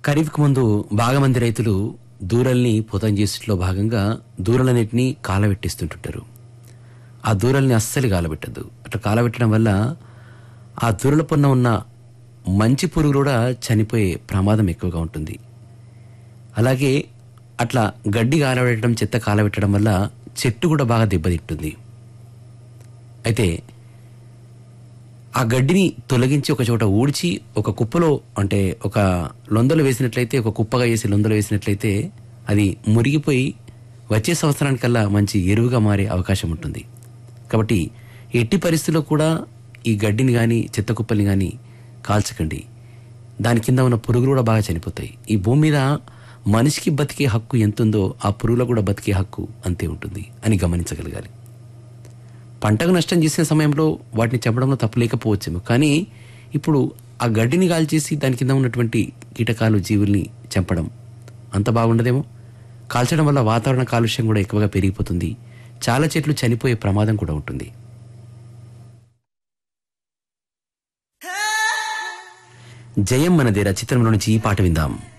ఖరీఫ్కు ముందు బాగా మంది రైతులు దూరల్ని పొతం చేసుట్లో భాగంగా దూరలన్నిటినీ కాలబెట్టిస్తుంటుంటారు ఆ దూరల్ని అస్సలు కాలబెట్టద్దు అట్లా కాలబెట్టడం వల్ల ఆ దూరల పొన్న ఉన్న మంచి పురుగు కూడా చనిపోయే ప్రమాదం ఎక్కువగా ఉంటుంది అలాగే అట్లా గడ్డి కాలబెట్టడం చెత్త కాలబెట్టడం వల్ల చెట్టు కూడా బాగా దెబ్బతింటుంది అయితే ఆ గడ్డిని తొలగించి ఒక చోట ఊడ్చి ఒక కుప్పలో అంటే ఒక లొందలు వేసినట్లయితే ఒక కుప్పగా వేసి లొందలు వేసినట్లయితే అది మురిగిపోయి వచ్చే సంవత్సరానికల్లా మంచి ఎరువుగా మారే అవకాశం ఉంటుంది కాబట్టి ఎట్టి పరిస్థితుల్లో కూడా ఈ గడ్డిని కానీ చెత్త కుప్పల్ని కానీ కాల్చకండి దాని కింద ఉన్న పురుగులు కూడా బాగా చనిపోతాయి ఈ భూమి మీద మనిషికి బతికే హక్కు ఎంతుందో ఆ పురుగులకు కూడా బతికే హక్కు అంతే ఉంటుంది అని గమనించగలగాలి పంటకు నష్టం చేసిన సమయంలో వాటిని చంపడంలో తప్పు లేకపోవచ్చేమో కానీ ఇప్పుడు ఆ గడ్డిని కాల్చేసి దాని కింద ఉన్నటువంటి కీటకాలు జీవుల్ని చంపడం అంత బాగుండదేమో కాల్చడం వల్ల వాతావరణ కాలుష్యం కూడా ఎక్కువగా పెరిగిపోతుంది చాలా చెట్లు చనిపోయే ప్రమాదం కూడా ఉంటుంది జయం మనదేరా చిత్రంలో నుంచి ఈ పాట విందాం